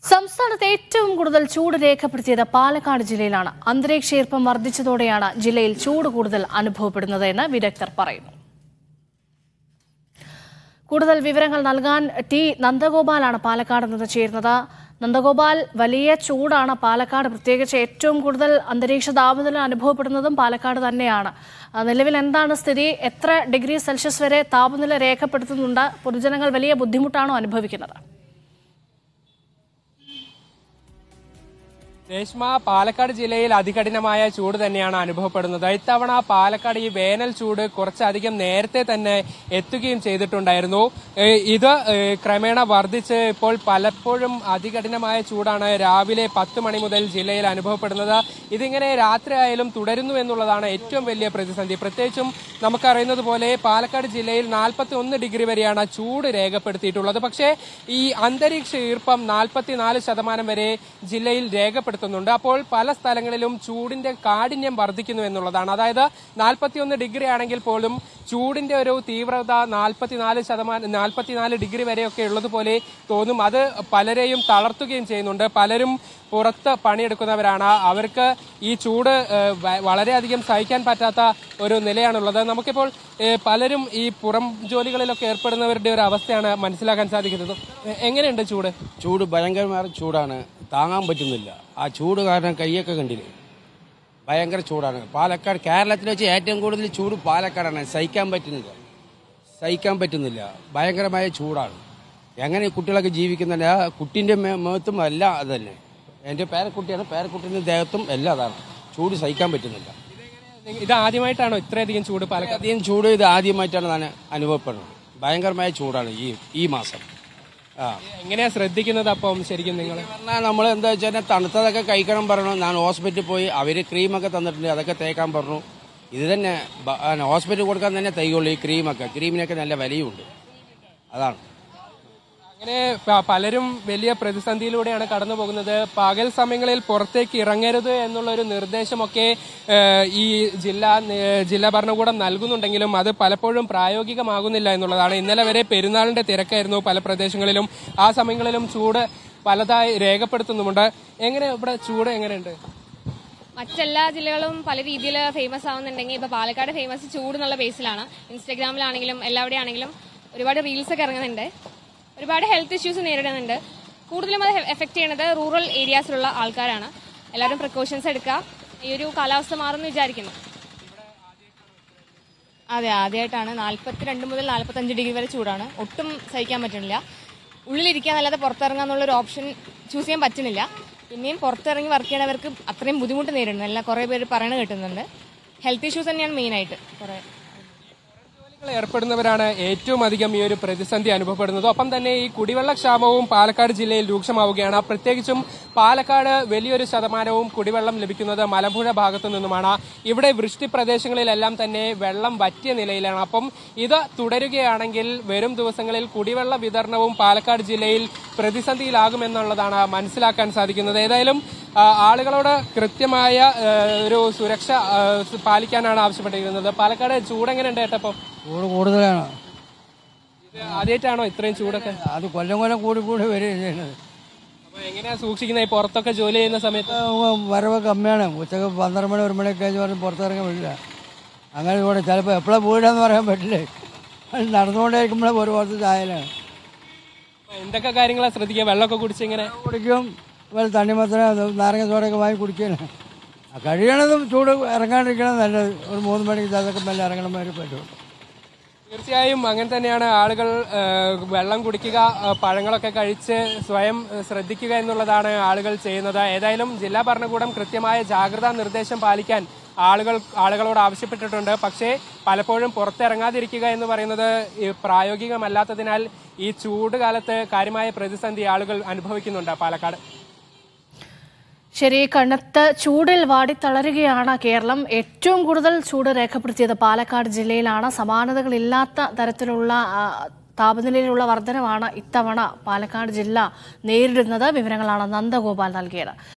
സംസ്ഥാനത്ത് ഏറ്റവും കൂടുതൽ ചൂട് രേഖപ്പെടുത്തിയത് പാലക്കാട് ജില്ലയിലാണ് അന്തരീക്ഷ ഈർപ്പം വർദ്ധിച്ചതോടെയാണ് ജില്ലയിൽ ചൂട് കൂടുതൽ അനുഭവപ്പെടുന്നത് എന്ന് വിദഗ്ധർ പറയുന്നു കൂടുതൽ വിവരങ്ങൾ നൽകാൻ ടി നന്ദഗോപാലാണ് പാലക്കാട് നിന്ന് ചേരുന്നത് നന്ദഗോപാൽ വലിയ ചൂടാണ് പാലക്കാട് പ്രത്യേകിച്ച് ഏറ്റവും കൂടുതൽ അന്തരീക്ഷ താപനില അനുഭവപ്പെടുന്നതും പാലക്കാട് തന്നെയാണ് ആ, നിലവിൽ എന്താണ് സ്ഥിതി എത്ര ഡിഗ്രി സെൽഷ്യസ് വരെ താപനില രേഖപ്പെടുത്തുന്നുണ്ട് പൊതുജനങ്ങൾ വലിയ ബുദ്ധിമുട്ടാണോ അനുഭവിക്കുന്നത് രേഷ്മ പാലക്കാട് ജില്ലയിൽ അതികഠിനമായ ചൂട് തന്നെയാണ് അനുഭവപ്പെടുന്നത് ഇത്തവണ പാലക്കാട് ഈ വേനൽ ചൂട് കുറച്ചധികം നേരത്തെ തന്നെ എത്തുകയും ചെയ്തിട്ടുണ്ടായിരുന്നു ഏഹ് ഇത് ഏഹ് ക്രമേണ വർദ്ധിച്ച് ഇപ്പോൾ പലപ്പോഴും അതികഠിനമായ ചൂടാണ് രാവിലെ പത്ത് മണി മുതൽ ജില്ലയിൽ അനുഭവപ്പെടുന്നത് ഇതിങ്ങനെ രാത്രി ആയാലും തുടരുന്നു എന്നുള്ളതാണ് ഏറ്റവും വലിയ പ്രതിസന്ധി പ്രത്യേകിച്ചും നമുക്കറിയുന്നത് പോലെ പാലക്കാട് ജില്ലയിൽ നാൽപ്പത്തി ഒന്ന് ഡിഗ്രി വരെയാണ് ചൂട് രേഖപ്പെടുത്തിയിട്ടുള്ളത് പക്ഷേ ഈ അന്തരീക്ഷ ഈർപ്പം നാൽപ്പത്തിനാല് ശതമാനം വരെ ജില്ലയിൽ രേഖപ്പെടുത്തുന്നുണ്ട് അപ്പോൾ പല സ്ഥലങ്ങളിലും ചൂടിന്റെ കാഠിന്യം വർദ്ധിക്കുന്നു എന്നുള്ളതാണ് അതായത് നാൽപ്പത്തിയൊന്ന് ഡിഗ്രി ആണെങ്കിൽ പോലും ചൂടിന്റെ ഒരു തീവ്രത നാൽപ്പത്തിനാല് ശതമാനം നാൽപ്പത്തിനാല് ഡിഗ്രി വരെയൊക്കെ ഉള്ളതുപോലെ തോന്നും അത് പലരെയും തളർത്തുകയും ചെയ്യുന്നുണ്ട് പലരും പുറത്ത് പണിയെടുക്കുന്നവരാണ് അവർക്ക് ഈ ചൂട് ഏഹ്, വ- വളരെയധികം സഹിക്കാൻ പറ്റാത്ത ഒരു നിലയാണുള്ളത് നമുക്കിപ്പോൾ ഏഹ്, പലരും ഈ പുറം ജോലികളിലൊക്കെ ഏർപ്പെടുന്നവരുടെ ഒരു അവസ്ഥയാണ് മനസ്സിലാക്കാൻ സാധിക്കുന്നത് എ- എങ്ങനെയുണ്ട് ചൂട് ചൂട് ഭയങ്കരമായ ചൂടാണ് താങ്ങാൻ പറ്റുന്നില്ല ആ ചൂട് കാരണം കൈയൊക്കെ കണ്ടില്ലേ ഭയങ്കര ചൂടാണ് പാലക്കാട് കേരളത്തിൽ വെച്ച് ഏറ്റവും കൂടുതൽ ചൂട് പാലക്കാടാണ് സഹിക്കാൻ പറ്റുന്നില്ല സഹിക്കാൻ പറ്റുന്നില്ല ഭയങ്കരമായ ചൂടാണ് എങ്ങനെ ഈ കുട്ടികളൊക്കെ ജീവിക്കുന്നില്ല ആ കുട്ടീൻ്റെ മേ- മുഖത്തും എല്ലാം അത് തന്നെ എൻ്റെ പേരക്കുട്ടിയാണ് പേരക്കുട്ടീൻ്റെ ദേഹത്തും എല്ലാം അതാണ് ചൂട് സഹിക്കാൻ പറ്റുന്നില്ല ഇത് ആദ്യമായിട്ടാണോ ഇത്രയധികം ചൂട് പാലക്കാട് അധികം ചൂട് ഇത് ആദ്യമായിട്ടാണ് ഞാൻ അനുഭവപ്പെടുന്നത് ഭയങ്കരമായ ചൂടാണ് ഈ ഈ മാസം ആ എങ്ങനെയാ ശ്രദ്ധിക്കുന്നത് അപ്പം ശരിക്കും നിങ്ങൾ പറഞ്ഞാൽ നമ്മൾ എന്താ വെച്ചാൽ തണുത്തതൊക്കെ കഴിക്കണം പറഞ്ഞു ഞാൻ ഹോസ്പിറ്റലിൽ പോയി അവർ ക്രീമൊക്കെ തന്നിട്ടുണ്ട് അതൊക്കെ തേക്കാൻ പറഞ്ഞു ഇത് തന്നെ ബ- ആ, ഹോസ്പിറ്റലിൽ കൊടുക്കാൻ തന്നെ തൈകളുള്ളൂ ഈ ക്രീമൊക്കെ ക്രീമിനൊക്കെ നല്ല വിലയുണ്ട് അതാണ് അങ്ങനെ പ- പലരും വലിയ പ്രതിസന്ധിയിലൂടെയാണ് കടന്നു പോകുന്നത് പകൽ സമയങ്ങളിൽ പുറത്തേക്ക് ഇറങ്ങരുത് എന്നുള്ള ഒരു നിർദ്ദേശമൊക്കെ ഏഹ്, ഈ ജില്ലാ ഏഹ്, ജില്ലാ ഭരണകൂടം നൽകുന്നുണ്ടെങ്കിലും അത് പലപ്പോഴും പ്രായോഗികമാകുന്നില്ല എന്നുള്ളതാണ് ഇന്നലെ വരെ പെരുന്നാളിന്റെ തിരക്കായിരുന്നു പല പ്രദേശങ്ങളിലും ആ സമയങ്ങളിലും ചൂട് പലതായി രേഖപ്പെടുത്തുന്നുമുണ്ട് എങ്ങനെ ഇവിടെ ചൂട് എങ്ങനെയുണ്ട് മറ്റെല്ലാ ജില്ലകളും പല രീതിയിൽ ഫേമസ് ആവുന്നുണ്ടെങ്കിൽ ഇപ്പൊ പാലക്കാട് ഫേമസ് ചൂട് എന്നുള്ള ബേസിലാണ് ഇൻസ്റ്റാഗ്രാമിലാണെങ്കിലും എല്ലാവിടെ ആണെങ്കിലും ഒരുപാട് റീൽസ് ഒക്കെ ഇറങ്ങുന്നുണ്ട് ഒരുപാട് ഹെൽത്ത് ഇഷ്യൂസ് നേരിടുന്നുണ്ട് കൂടുതലും അത് എഫക്ട് ചെയ്യുന്നത് റൂറൽ ഏരിയാസിലുള്ള ആൾക്കാരാണ് എല്ലാവരും പ്രിക്കോഷൻസ് എടുക്കുക ഈ ഒരു കാലാവസ്ഥ മാറുമെന്ന് വിചാരിക്കുന്നു അതെ ആദ്യമായിട്ടാണ് നാല്പത്തിരണ്ട് മുതൽ നാല്പത്തഞ്ച് ഡിഗ്രി വരെ ചൂടാണ് ഒട്ടും സഹിക്കാൻ പറ്റുന്നില്ല ഉള്ളിലിരിക്കാന്നല്ലാതെ പുറത്തിറങ്ങാന്നുള്ള ഒരു ഓപ്ഷൻ ചൂസ് ചെയ്യാൻ പറ്റുന്നില്ല പിന്നെയും പുറത്തിറങ്ങി വർക്ക് ചെയ്യണവർക്ക് അത്രയും ബുദ്ധിമുട്ട് നേരിടുന്നു അല്ല കുറേ പേര് പറയണ കേട്ടുന്നുണ്ട് ഹെൽത്ത് ഇഷ്യൂസ് തന്നെയാണ് മെയിനായിട്ട് കുറേ ജോലികൾ ഏർപ്പെടുന്നവരാണ് ഏറ്റവും അധികം ഈ ഒരു പ്രതിസന്ധി അനുഭവപ്പെടുന്നത് ഒപ്പം തന്നെ ഈ കുടിവെള്ള ക്ഷാമവും പാലക്കാട് ജില്ലയിൽ രൂക്ഷമാവുകയാണ് പ്രത്യേകിച്ചും പാലക്കാട് വലിയൊരു ശതമാനവും കുടിവെള്ളം ലഭിക്കുന്നത് മലമ്പുഴ ഭാഗത്തു നിന്നുമാണ് ഇവിടെ വൃഷ്ടി പ്രദേശങ്ങളിലെല്ലാം തന്നെ വെള്ളം വറ്റിയ നിലയിലാണ് അപ്പം ഇത് തുടരുകയാണെങ്കിൽ വരും ദിവസങ്ങളിൽ കുടിവെള്ള വിതരണവും പാലക്കാട് ജില്ലയിൽ പ്രതിസന്ധിയിലാകുമെന്നുള്ളതാണ് മനസ്സിലാക്കാൻ സാധിക്കുന്നത് ഏതായാലും ആ, ആളുകളോട് കൃത്യമായ ആ, ഒരു സുരക്ഷ ആ, പാലിക്കാനാണ് ആവശ്യപ്പെട്ടിരിക്കുന്നത് പാലക്കാട് ചൂടെങ്ങനെയുണ്ട് ഏട്ടപ്പം ചൂട് കൂടുതലാണ് ഇത് ആദ്യമായിട്ടാണോ ഇത്രയും ചൂടൊക്കെ അത് കൊല്ലം കൊല്ലം കൂടി കൂടി വരികയാണ് ചെയ്യുന്നത് അപ്പൊ എങ്ങനെയാ സൂക്ഷിക്കുന്നത് ഈ പുറത്തൊക്കെ ജോലി ചെയ്യുന്ന സമയത്ത് ഇപ്പൊ വരവ് കമ്മിയാണ് ഉച്ചക്ക് പന്ത്രണ്ട് മണി ഒരു മണിയൊക്കെ കഴിഞ്ഞ് പറഞ്ഞ് പുറത്തിറങ്ങാൻ പറ്റില്ല അങ്ങനെ ഇവിടെ ചിലപ്പോൾ എപ്പോഴാണ് വീടാന്ന് പറയാൻ പറ്റില്ലേ അത് നടന്നുകൊണ്ടേയിരിക്കുമ്പോഴേ ഒരു പുറത്ത് ചായലാണ് അപ്പൊ എന്തൊക്കെ കാര്യങ്ങളാ ശ്രദ്ധിക്കുക വെള്ളമൊക്കെ കുടിച്ച് ഇങ്ങനെ കുടിക്കും വല്ല തണ്ണിമത്തന നാരങ്ങ സോഡയൊക്കെ വാങ്ങി കുടിക്കുകയാണ് കഴിയണതും ചൂട് ഇറങ്ങാണ്ടിരിക്കണം നല്ലത് ഒരു മൂന്ന് മണിക്ക് അതൊക്കെ മെല്ലെ ഇറങ്ങണം വരെ പറ്റും തീർച്ചയായും അങ്ങനെ തന്നെയാണ് ആളുകൾ ആ, വെള്ളം കുടിക്കുക ആ, പഴങ്ങളൊക്കെ കഴിച്ച് സ്വയം ആ, ശ്രദ്ധിക്കുക എന്നുള്ളതാണ് ആളുകൾ ചെയ്യുന്നത് ഏതായാലും ജില്ലാ ഭരണകൂടം കൃത്യമായ ജാഗ്രതാ നിർദ്ദേശം പാലിക്കാൻ ആളുകൾ ആളുകളോട് ആവശ്യപ്പെട്ടിട്ടുണ്ട് പക്ഷേ പലപ്പോഴും പുറത്തിറങ്ങാതിരിക്കുക എന്ന് പറയുന്നത് ഈ പ്രായോഗികമല്ലാത്തതിനാൽ ഈ ചൂട് കാലത്ത് കാര്യമായ പ്രതിസന്ധി ആളുകൾ അനുഭവിക്കുന്നുണ്ട് പാലക്കാട് ശരി കനത്ത ചൂടിൽ വാടിത്തളരുകയാണ് കേരളം ഏറ്റവും കൂടുതൽ ചൂട് രേഖപ്പെടുത്തിയത് പാലക്കാട് ജില്ലയിലാണ് സമാനതകളില്ലാത്ത തരത്തിലുള്ള ആ, താപനിലയിലുള്ള വർധനമാണ് ഇത്തവണ പാലക്കാട് ജില്ല നേരിടുന്നത് വിവരങ്ങളാണ് നന്ദഗോപാൽ നൽകിയത്